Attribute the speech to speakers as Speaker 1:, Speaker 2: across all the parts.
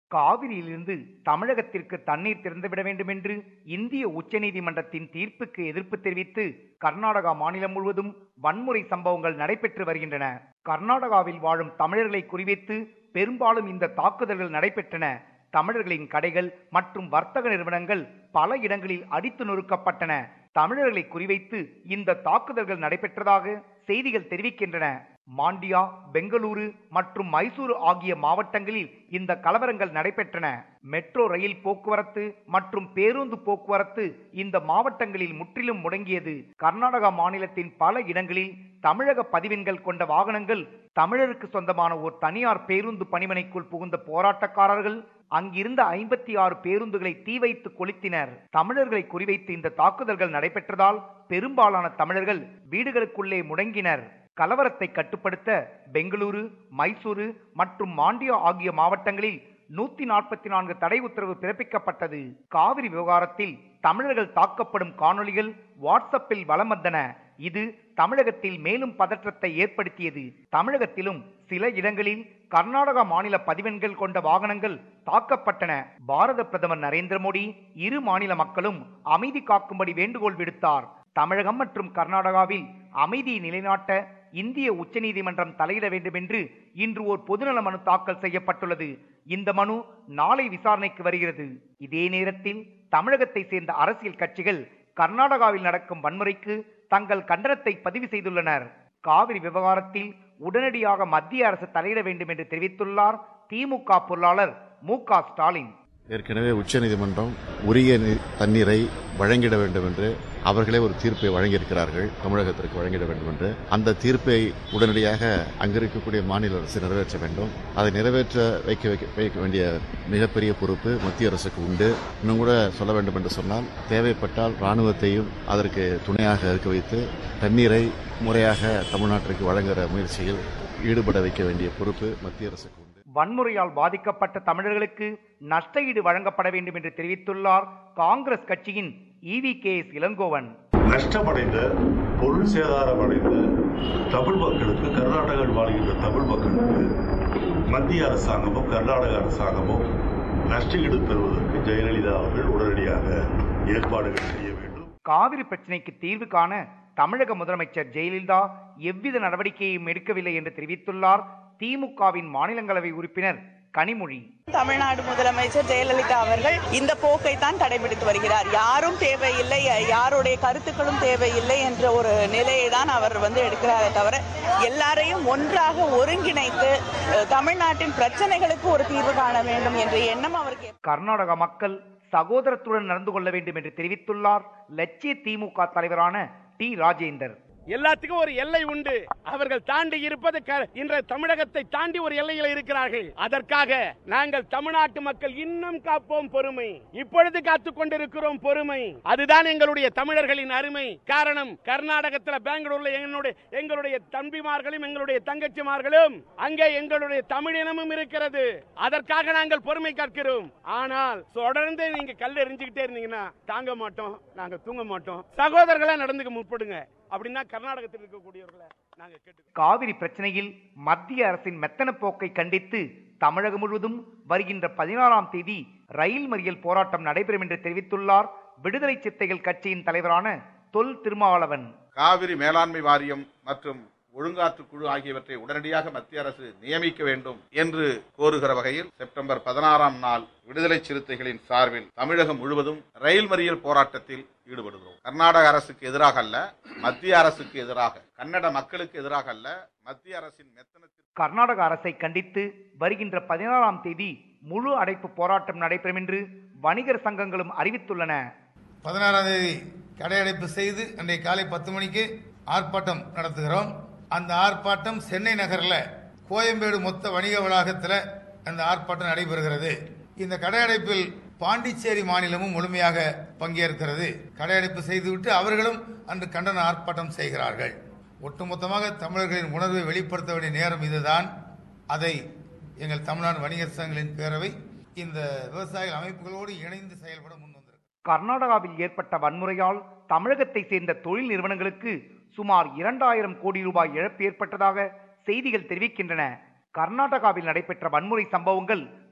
Speaker 1: காவிரியிலிருந்து தமிழகத்திற்கு தண்ணீர் திறந்துவிட வேண்டும் என்று இந்திய உச்சநீதிமன்றத்தின் தீர்ப்புக்கு எதிர்ப்பு தெரிவித்து கர்நாடகா மாநிலம் முழுவதும் வன்முறை சம்பவங்கள் நடைபெற்று வருகின்றன கர்நாடகாவில் வாழும் தமிழர்களை குறிவைத்து பெரும்பாலும் இந்த தாக்குதல்கள் நடைபெற்றன தமிழர்களின் கடைகள் மற்றும் வர்த்தக நிறுவனங்கள் பல இடங்களில் அடித்து நொறுக்கப்பட்டன தமிழர்களை குறிவைத்து இந்த தாக்குதல்கள் நடைபெற்றதாக செய்திகள் தெரிவிக்கின்றன மாண்டியா பெங்களூரு மற்றும் மைசூரு ஆகிய மாவட்டங்களில் இந்த கலவரங்கள் நடைபெற்றன மெட்ரோ ரயில் போக்குவரத்து மற்றும் பேருந்து போக்குவரத்து இந்த மாவட்டங்களில் முற்றிலும் முடங்கியது கர்நாடகா மாநிலத்தின் பல இடங்களில் தமிழக பதிவெண்கள் கொண்ட வாகனங்கள் தமிழருக்கு சொந்தமான ஒரு தனியார் பேருந்து பணிமனைக்குள் புகுந்த போராட்டக்காரர்கள் அங்கிருந்த ஐம்பத்தி ஆறு பேருந்துகளை தீ வைத்து கொளுத்தினர் தமிழர்களை குறிவைத்து இந்த தாக்குதல்கள் நடைபெற்றதால் பெரும்பாலான தமிழர்கள் வீடுகளுக்குள்ளே முடங்கினர் கலவரத்தை கட்டுப்படுத்த பெங்களூரு மைசூரு மற்றும் மாண்டியா ஆகிய மாவட்டங்களில் நூத்தி நாற்பத்தி நான்கு தடை உத்தரவு பிறப்பிக்கப்பட்டது காவிரி விவகாரத்தில் தமிழர்கள் தாக்கப்படும் காணொளிகள் வாட்ஸ்அப்பில் வலம் வந்தன இது தமிழகத்தில் மேலும் பதற்றத்தை ஏற்படுத்தியது தமிழகத்திலும் சில இடங்களில் கர்நாடகா மாநில பதிவெண்கள் கொண்ட வாகனங்கள் தாக்கப்பட்டன பாரத பிரதமர் நரேந்திர மோடி இரு மாநில மக்களும் அமைதி காக்கும்படி வேண்டுகோள் விடுத்தார் தமிழகம் மற்றும் கர்நாடகாவில் அமைதியை நிலைநாட்ட இந்திய உச்சநீதிமன்றம் தலையிட வேண்டும் என்று இன்று ஒரு பொதுநல மனு தாக்கல் செய்யப்பட்டுள்ளது இந்த மனு நாளை விசாரணைக்கு வருகிறது இதே நேரத்தில் தமிழகத்தை சேர்ந்த அரசியல் கட்சிகள் கர்நாடகாவில் நடக்கும் வன்முறைக்கு தங்கள் கண்டனத்தை பதிவு செய்துள்ளனர் காவிரி விவகாரத்தில் உடனடியாக மத்திய அரசு தலையிட வேண்டும் என்று தெரிவித்துள்ளார் திமுக பொருளாளர் மு க ஸ்டாலின்
Speaker 2: ஏற்கனவே உச்சநீதிமன்றம் உரிய நீ- தண்ணீரை வழங்கிட வேண்டும் என்று அவர்களே ஒரு தீர்ப்பை வழங்கியிருக்கிறார்கள் தமிழகத்திற்கு வழங்கிட வேண்டும் என்று அந்த தீர்ப்பை உடனடியாக அங்கிருக்கக்கூடிய மாநில அரசு நிறைவேற்ற வேண்டும் அதை நிறைவேற்ற வைக்க வைக்க வைக்க வேண்டிய மிகப்பெரிய பொறுப்பு மத்திய அரசுக்கு உண்டு இன்னும் கூட சொல்ல வேண்டும் என்று சொன்னால் தேவைப்பட்டால் ராணுவத்தையும் அதற்கு துணையாக இருக்க வைத்து தண்ணீரை முறையாக தமிழ்நாட்டிற்கு வழங்குகிற முயற்சியில் ஈடுபட வைக்க வேண்டிய பொறுப்பு மத்திய அரசுக்கு உண்டு
Speaker 1: வன்முறையால் பாதிக்கப்பட்ட தமிழர்களுக்கு நஷ்ட ஈடு வழங்கப்பட வேண்டும் என்று தெரிவித்துள்ளார் காங்கிரஸ் கட்சியின் இவி கே எஸ் இளங்கோவன்
Speaker 3: நஷ்டமடைந்த பொருள் சேதாரமடைந்த தமிழ் மக்களுக்கு கர்நாடகாவில் வாழ்கின்ற தமிழ் மக்களுக்கு மத்திய அரசாங்கமும் கர்நாடக அரசாங்கமும் நஷ்டஈடு பெறுவதற்கு ஜெயலலிதா அவர்கள் உடனடியாக ஏற்பாடுகள் செய்ய வேண்டும்
Speaker 1: காவிரி பிரச்சினைக்கு தீர்வு காண தமிழக முதலமைச்சர் ஜெயலலிதா எவ்வித நடவடிக்கையும் எடுக்கவில்லை என்று தெரிவித்துள்ளார் திமுகவின் மாநிலங்களவை உறுப்பினர் கனிமொழி
Speaker 4: தமிழ்நாடு முதலமைச்சர் ஜெயலலிதா அவர்கள் இந்த போக்கை தான் கடைபிடித்து வருகிறார் யாரும் தேவையில்லை யாருடைய கருத்துக்களும் தேவையில்லை என்ற ஒரு நிலையை தான் அவர் வந்து எடுக்கிறாரே தவிர எல்லாரையும் ஒன்றாக ஒருங்கிணைத்து அஹ், தமிழ்நாட்டின் பிரச்சனைகளுக்கு ஒரு தீர்வு காண வேண்டும் என்ற எண்ணம் அவருக்கு
Speaker 1: கர்நாடக மக்கள் சகோதரத்துடன் நடந்து கொள்ள வேண்டும் என்று தெரிவித்துள்ளார் லட்சிய திமுக தலைவரான டி ராஜேந்தர்
Speaker 5: எல்லாத்துக்கும் ஒரு எல்லை உண்டு அவர்கள் தாண்டி இருப்பது க- இன்ற தமிழகத்தை தாண்டி ஒரு எல்லையில் இருக்கிறார்கள் அதற்காக நாங்கள் தமிழ்நாட்டு மக்கள் இன்னும் காப்போம் பொறுமை இப்பொழுது காத்துக் கொண்டிருக்கிறோம் பொறுமை அதுதான் எங்களுடைய தமிழர்களின் அருமை காரணம் கர்நாடகத்தில் பெங்களூர்ல எங்களுடைய எங்களுடைய தம்பிமார்களும் எங்களுடைய தங்கச்சிமார்களும் அங்கே எங்களுடைய தமிழினமும் இருக்கிறது அதற்காக நாங்கள் பொறுமை காக்கிறோம் ஆனால் தொடர்ந்து நீங்க கல் எறிஞ்சுக்கிட்டே இருந்தீங்கன்னா தாங்க மாட்டோம் நாங்க தூங்க மாட்டோம் சகோதரர்களா நடந்துக்க முற்படுங்க அப்படின்னா கர்நாடகத்தில் இருக்கக்கூடியவர்களை நாங்க கேட்டு
Speaker 1: காவிரி பிரச்சனையில் மத்திய அரசின் மெத்தன போக்கை கண்டித்து தமிழகம் முழுவதும் வருகின்ற பதினாறாம் தேதி ரயில் மறியல் போராட்டம் நடைபெறும் என்று தெரிவித்துள்ளார் விடுதலை சித்தைகள் கட்சியின் தலைவரான தொல் திருமாவளவன்
Speaker 6: காவிரி மேலாண்மை வாரியம் மற்றும் ஒழுங்காற்று குழு ஆகியவற்றை உடனடியாக மத்திய அரசு நியமிக்க வேண்டும் என்று கோருகிற வகையில் செப்டம்பர் பதினாறாம் நாள் விடுதலை சிறுத்தைகளின் சார்பில் தமிழகம் முழுவதும் ரயில் மறியல் போராட்டத்தில் ஈடுபடுகிறோம் கர்நாடக அரசுக்கு எதிராக அல்ல மத்திய அரசுக்கு எதிராக கன்னட மக்களுக்கு எதிராக அல்ல மத்திய அரசின் மெத்தனத்திற்கு
Speaker 1: கர்நாடக அரசை கண்டித்து வருகின்ற பதினாறாம் தேதி முழு அடைப்பு போராட்டம் நடைபெறும் என்று வணிகர் சங்கங்களும் அறிவித்துள்ளன
Speaker 7: பதினாறாம் தேதி கடையடைப்பு செய்து அன்றைய காலை பத்து மணிக்கு ஆர்ப்பாட்டம் நடத்துகிறோம் அந்த ஆர்ப்பாட்டம் சென்னை நகரில் கோயம்பேடு மொத்த வணிக வளாகத்தில் அந்த ஆர்ப்பாட்டம் நடைபெறுகிறது இந்த கடையடைப்பில் பாண்டிச்சேரி மாநிலமும் முழுமையாக பங்கேற்கிறது கடையடைப்பு செய்துவிட்டு அவர்களும் அன்று கண்டன ஆர்ப்பாட்டம் செய்கிறார்கள் ஒட்டுமொத்தமாக தமிழர்களின் உணர்வை வெளிப்படுத்த வேண்டிய நேரம் இதுதான் அதை எங்கள் தமிழ்நாடு வணிகர் சங்கங்களின் பேரவை இந்த விவசாயிகள் அமைப்புகளோடு இணைந்து செயல்பட முன்வந்திருக்கிறது
Speaker 1: கர்நாடகாவில் ஏற்பட்ட வன்முறையால் தமிழகத்தை சேர்ந்த தொழில் நிறுவனங்களுக்கு சுமார் இரண்டாயிரம் கோடி ரூபாய் இழப்பு ஏற்பட்டதாக செய்திகள் தெரிவிக்கின்றன கர்நாடகாவில் நடைபெற்ற வன்முறை சம்பவங்கள்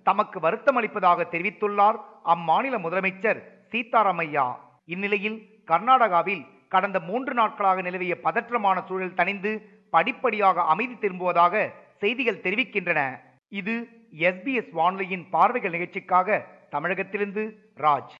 Speaker 1: தமக்கு வருத்தம் அளிப்பதாக தெரிவித்துள்ளார் அம்மாநில முதலமைச்சர் சீதாராமையா இந்நிலையில் கர்நாடகாவில் கடந்த மூன்று நாட்களாக நிலவிய பதற்றமான சூழல் தணிந்து படிப்படியாக அமைதி திரும்புவதாக செய்திகள் தெரிவிக்கின்றன இது எஸ்பிஎஸ் வானொலியின் பார்வைகள் நிகழ்ச்சிக்காக தமிழகத்திலிருந்து ராஜ்